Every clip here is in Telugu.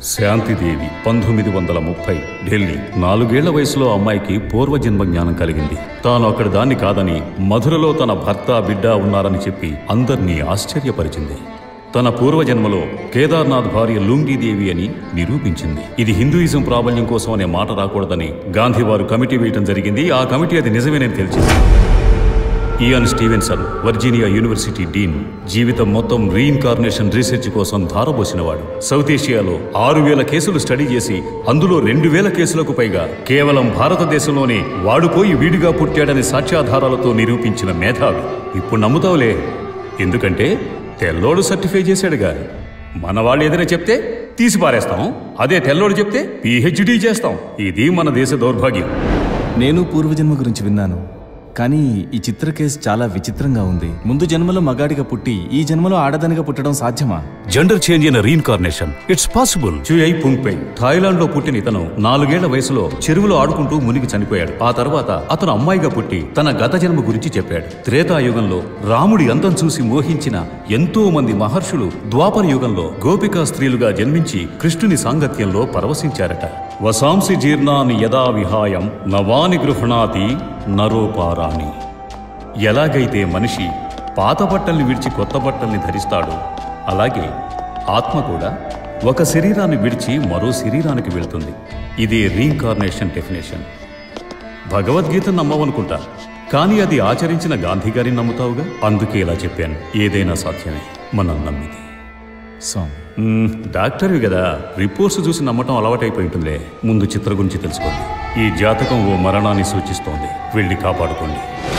శాంతిదేవి పంతొమ్మిది వందల ముప్పై ఢిల్లీ నాలుగేళ్ల వయసులో అమ్మాయికి పూర్వజన్మ జ్ఞానం కలిగింది తాను అక్కడి దాన్ని కాదని మధురలో తన భర్త బిడ్డ ఉన్నారని చెప్పి అందర్నీ ఆశ్చర్యపరిచింది తన పూర్వజన్మలో కేదార్నాథ్ భార్య లూంగీదేవి అని నిరూపించింది ఇది హిందూయిజం ప్రాబల్యం కోసం అనే మాట రాకూడదని గాంధీ వారు కమిటీ వేయటం జరిగింది ఆ కమిటీ అది నిజమేనని తెలిసింది Ian Stevenson Virginia university dean జీవితం మొత్తం రీఇన్కార్నేషన్ రీసెర్చ్ కోసం ధారపోసినవాడు సౌత్ ఏషియాలో ఆరు వేల కేసులు స్టడీ చేసి అందులో రెండు వేల కేసులకు పైగా కేవలం భారతదేశంలోనే వాడుపోయి వీడిగా పుట్టాడని సాక్ష్యాధారాలతో నిరూపించిన మేధావి ఇప్పుడు నమ్ముతావులే ఎందుకంటే తెల్లోడు సర్టిఫై చేశాడుగా మన వాళ్ళు ఏదైనా చెప్తే తీసి పారేస్తాం అదే తెల్లోడు చెప్తే పిహెచ్డీ చేస్తాం ఇది మన దేశ దౌర్భాగ్యం నేను పూర్వజన్మ గురించి విన్నాను కానీ ఈ చిత్ర కేసు చాలా విచిత్రంగా ఉంది ముందు జన్మలో మగాడిగా పుట్టి ఈ జన్మలో ఆడదానిగా పుట్టడం సాధ్యమా జెండర్ చేంజ్ అయిన రీఇన్కార్నేషన్ ఇట్స్ పాసిబుల్ చుయై పుంగ్పై థాయిలాండ్ లో పుట్టిన ఇతను నాలుగేళ్ల వయసులో చెరువులో ఆడుకుంటూ మునిగి చనిపోయాడు ఆ తర్వాత అతను అమ్మాయిగా పుట్టి తన గత జన్మ గురించి చెప్పాడు త్రేతాయుగంలో రాముడి అంతం చూసి మోహించిన ఎంతో మంది మహర్షులు ద్వాపర యుగంలో గోపికా స్త్రీలుగా జన్మించి కృష్ణుని సాంగత్యంలో పరవశించారట వసాంసి జీర్ణాన్ని యదా విహాయం నవాని గృహణాతి నరోపారాణి ఎలాగైతే మనిషి పాత బట్టల్ని విడిచి కొత్త బట్టల్ని ధరిస్తాడో అలాగే ఆత్మ కూడా ఒక శరీరాన్ని విడిచి మరో శరీరానికి వెళ్తుంది ఇది రీఇన్కార్నేషన్ డెఫినేషన్ భగవద్గీత నమ్మవనుకుంటా కానీ అది ఆచరించిన గాంధీ గారిని నమ్ముతావుగా అందుకే ఇలా చెప్పాను ఏదైనా సాధ్యమే మనం నమ్మితే స్వామి మ్మ్, డాక్టర్వి కదా రిపోర్ట్స్ చూసి నమ్మటం అలవాటైపోయి ఉంటుందిలే ముందు చిత్ర గురించి తెలుసుకోండి ఈ జాతకం ఓ మరణాన్ని సూచిస్తోంది వెళ్ళి కాపాడుకోండి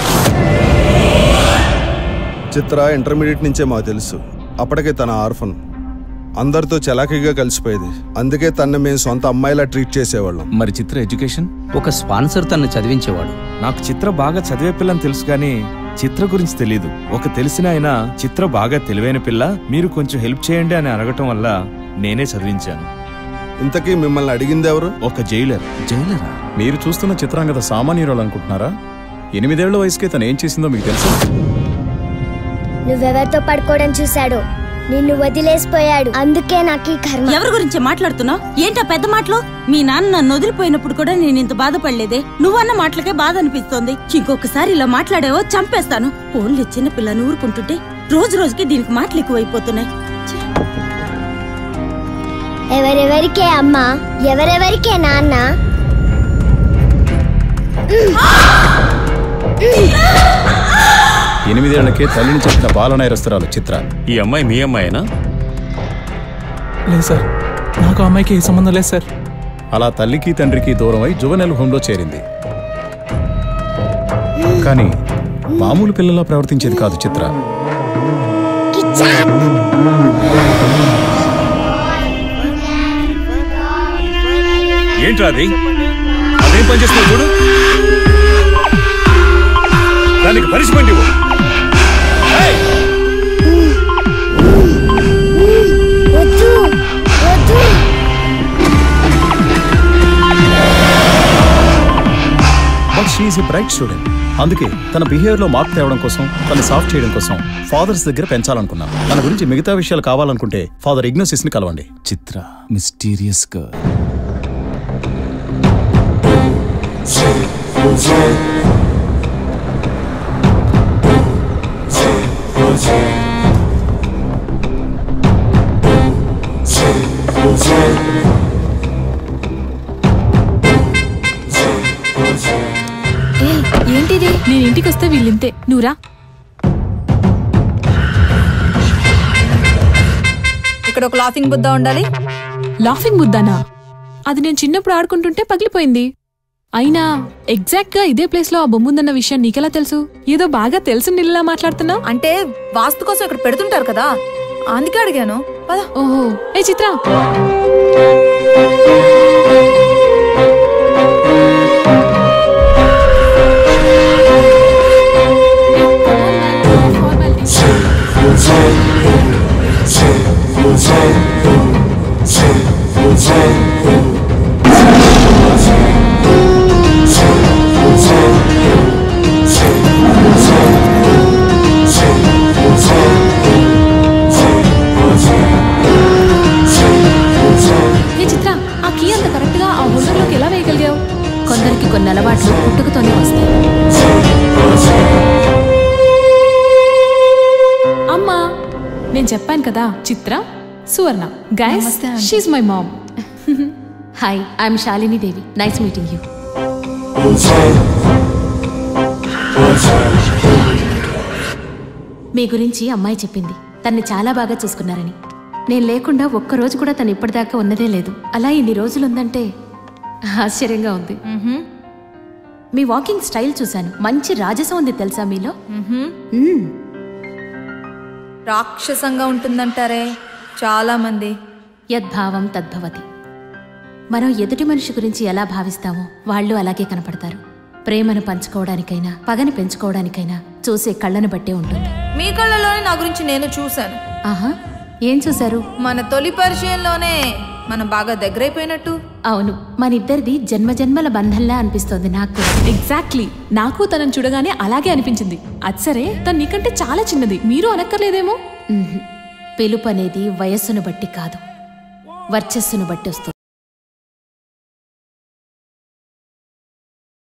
చిత్ర ఇంటర్మీడియట్ నుంచే మాకు తెలుసు అప్పటికే తన ఆర్ఫన్ అందరితో చలాకీగా కలిసిపోయేది అందుకే తన్ని మేము సొంత అమ్మాయిలా ట్రీట్ చేసేవాళ్ళం మరి చిత్ర ఎడ్యుకేషన్ ఒక స్పాన్సర్ తను చదివించేవాడు నాకు చిత్ర బాగా చదివే పిల్లని తెలుసు కానీ చిత్ర గురించి తెలీదు ఒక తెలిసిన ఆయన చిత్ర బాగా తెలివైన పిల్ల మీరు కొంచెం హెల్ప్ చేయండి అని అడగటం వల్ల నేనే చదివించాను ఇంతకీ మిమ్మల్ని అడిగింది ఎవరు ఒక జైలర్ జైలరా మీరు చూస్తున్న చిత్రాంగత సామాన్యురాలు అనుకుంటున్నారా ఎనిమిదేళ్ల వయసుకే తను ఏం చేసిందో మీకు తెలుసు నువ్వెవరితో పడుకోవడం చూశాడు నిన్ను వదిలేసిపోయాడు అందుకే నాకు ఈ కర్మ ఎవరి గురించి మాట్లాడుతున్నావు ఏంటా పెద్ద మాటలు మీ నాన్న నన్ను వదిలిపోయినప్పుడు కూడా నేను ఇంత బాధపడలేదే నువ్వన్న మాటలకే బాధ అనిపిస్తోంది ఇంకొకసారి ఇలా మాట్లాడావో చంపేస్తాను ఓన్లీ చిన్న పిల్లని ఊరుకుంటుంటే రోజు రోజుకి దీనికి మాటలు ఎక్కువైపోతున్నాయి ఎవరెవరికే అమ్మ ఎవరెవరికే నాన్న ఎనిమిదేళ్లకే తల్లిని చెప్పిన బాల నేరస్తురాలు చిత్ర ఈ అమ్మాయి మీ అమ్మాయినా లేదు సార్ నాకు ఆ అమ్మాయికి ఏ సంబంధం లేదు సార్ అలా తల్లికి తండ్రికి దూరమై జువెనల్ హోంలో చేరింది కానీ మామూలు పిల్లలా ప్రవర్తించేది కాదు చిత్ర కిచ్చాక్! ఏంట్రా అది అదేం పని చేస్తున్నావు చూడు దానికి పనిష్మెంట్ ఇవ్వు ఏయ్! వద్దు వద్దు but she's a bright student అందుకే తన బిహేవియర్ లో మార్పు తేవడం కోసం తను సాఫ్ట్ చేయడం కోసం ఫాదర్స్ దగ్గర పెంచాలనుకున్నాను తన గురించి మిగతా విషయాలు కావాలనుకుంటే ఫాదర్ ఇగ్నోసిస్ ని కలవండి చిత్ర మిస్టీరియస్ గా ఏంటిది నేను ఇంటికి వస్తే వీళ్ళింతే నువ్వురా ఇక్కడ ఒక లాఫింగ్ బుద్ధ ఉండాలి లాఫింగ్ బుద్దానా అది నేను చిన్నప్పుడు ఆడుకుంటుంటే పగిలిపోయింది అయినా ఎగ్జాక్ట్ గా ఇదే ప్లేస్ లో ఆ బొమ్మ ఉందన్న విషయం నీకెలా తెలుసు ఏదో బాగా తెలుసు నీళ్ళలా మాట్లాడుతున్నావు అంటే వాస్తు కోసం ఇక్కడ పెడుతుంటారు కదా అందుకే అడిగాను పద ఓహో ఏ చిత్ర ఏ కొన్ని అలవాట్లు పుట్టుకతోనే వస్తాయి అమ్మా నేను చెప్పాను కదా Chitra Suvarna guys she's my mom hi I'm Shalini Devi nice meeting you మీ గురించి అమ్మాయి చెప్పింది తన్ని చాలా బాగా చూసుకున్నారని నేను లేకుండా ఒక్క రోజు కూడా తను ఇప్పటిదాకా ఉన్నదే లేదు అలా ఇన్ని రోజులు ఉందంటే ఆశ్చర్యంగా ఉంది మీ వాకింగ్ స్టైల్ చూశాను మంచి రాజసం ఉంది తెలుసా మీలో మ్మ్. రాక్షసంగా ఉంటుందంటారే చాలా మంది యద్భావం తద్భవతి మనం ఎదుటి మనిషి గురించి ఎలా భావిస్తామో వాళ్ళు అలాగే కనపడతారు ప్రేమను పంచుకోవడానికైనా పగని పెంచుకోవడానికైనా చూసే కళ్ళను బట్టే ఉంటుంది మీ కళ్ళలోనే నా గురించి నేను చూశాను ఆహా ఏం చూశారు మన తొలి పరిచయంలోనే మనం బాగా దగ్గరైపోయినట్టు అవును మన ఇద్దరిది జన్మజన్మల బంధంలా అనిపిస్తోంది నాకు ఎగ్జాక్ట్లీ నాకు తనని చూడగానే అలాగే అనిపించింది అది సరే తను నీకంటే చాలా చిన్నది మీరు అనక్కర్లేదేమో మ్మ్. పిలుపు అనేది వయస్సును బట్టి కాదు వర్చస్సును బట్టి వస్తుంది